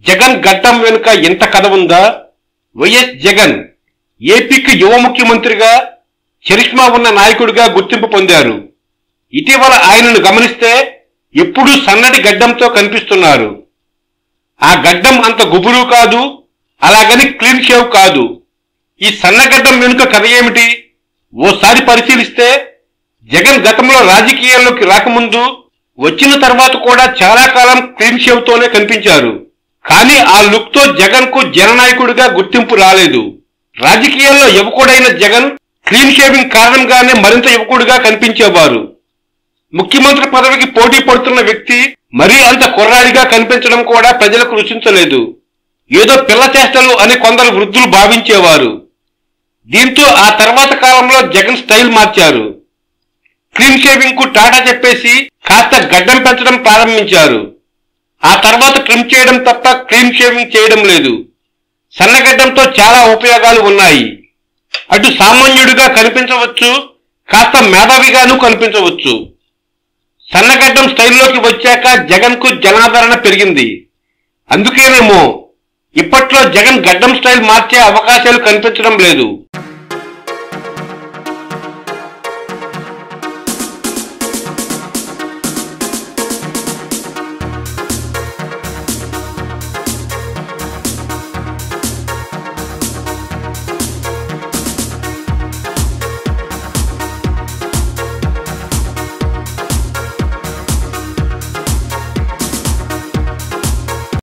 జగన్ గడ్డం వెనుక ఎంత కథ ఉందా వైఎస్ జగన్ ఏపీకి యువ ముఖ్యమంత్రిగా చరిష్మా ఉన్న నాయకుడిగా గుర్తింపు పొందారు ఇటీవల ఆయనను గమనిస్తే ఎప్పుడూ సన్నటి గడ్డంతో కనిపిస్తున్నారు ఆ గడ్డం అంత గుబురు కాదు అలాగని క్లీన్ షేవ్ కాదు ఈ సన్నగడ్డం వెనుక కథ ఏమిటి ఓసారి పరిశీలిస్తే జగన్ గతంలో రాజకీయాల్లోకి రాకముందు వచ్చిన తర్వాత కూడా చాలా కాలం క్లీన్ షేవ్ తోనే కనిపించారు కానీ ఆ లుక్ తో జగన్ కు జననాయకుడిగా గుర్తింపు రాలేదు రాజకీయాల్లో యువకుడైన జగన్ క్లీన్ షేవింగ్ కారణంగానే మరింత యువకుడిగా కనిపించేవారు ముఖ్యమంత్రి పదవికి పోటీ పడుతున్న వ్యక్తి మరీ అంత కుర్రాడిగా కనిపించడం కూడా ప్రజలకు రుచించలేదు ఏదో పిల్ల చేష్టలు అని కొందరు వృద్ధులు భావించేవారు దీంతో ఆ తర్వాత కాలంలో జగన్ స్టైల్ మార్చారు క్లీన్ షేవింగ్ కు టాటా చెప్పేసి కాస్త గడ్డం పెంచడం ప్రారంభించారు ఆ తర్వాత ట్రిమ్ చేయడం తప్ప క్లీన్ షేవింగ్ చేయడం లేదు సన్నగడ్డంతో చాలా ఉపయోగాలు ఉన్నాయి అటు సామాన్యుడిగా కనిపించవచ్చు కాస్త మేధావిగాను కనిపించవచ్చు సన్నగడ్డం స్టైల్లోకి వచ్చాక జగన్ కు జనాదరణ పెరిగింది అందుకేనేమో ఇప్పట్లో జగన్ గడ్డం స్టైల్ మార్చే అవకాశాలు కనిపించడం లేదు